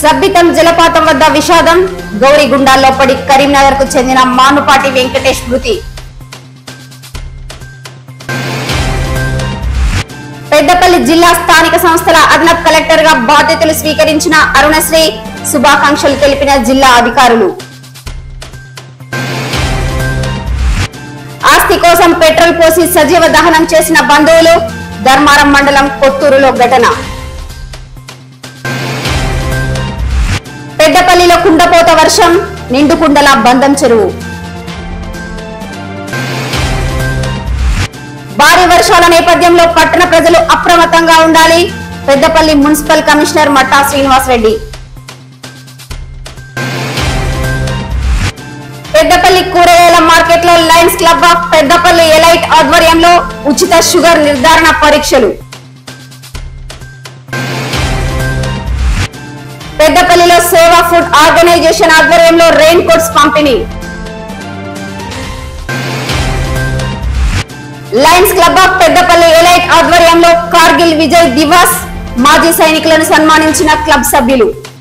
సబ్బితం జలపాతం వద్ద విషాదం గౌరీగుండాల్లో పడి కరీంనగర్ కు చెందిన మానుపాటి వెంకటేష్ మృతి పెద్దపల్లి జిల్లా స్థానిక సంస్థల అదనపు కలెక్టర్ గా బాధ్యతలు స్వీకరించిన అరుణశ్రీ శుభాకాంక్షలు తెలిపిన జిల్లా అధికారులు ఆస్తి కోసం పెట్రోల్ పోసి సజీవ దహనం చేసిన బంధువులు ధర్మారం మండలం కొత్తూరులో ఘటన పెద్దపల్లిలో కుండపోత వర్షం నిండుకుండల బంధం చెరువు భారీ వర్షాల నేపథ్యంలో పట్టణ ప్రజలు అప్రమత్తంగా ఉండాలి పెద్దపల్లి మున్సిపల్ కమిషనర్ మట్టా శ్రీనివాస్ రెడ్డి పెద్దపల్లి కూరగాయల మార్కెట్ లో Lions club of Peddapalli elite ఆధ్వర్యంలో ఉచిత షుగర్ నిర్ధారణ పరీక్షలు పెద్దపల్లిలో సేవా ఫుడ్ ఆర్గనైజేషన్ ఆధ్వర్యంలో రెయిన్ కోట్స్ పంపిణీ Lions club of Peddapalli elite ఆధ్వర్యంలో కార్గిల్ విజయ్ దివాస్ మాజీ సైనికులను సన్మానించిన క్లబ్ సభ్యులు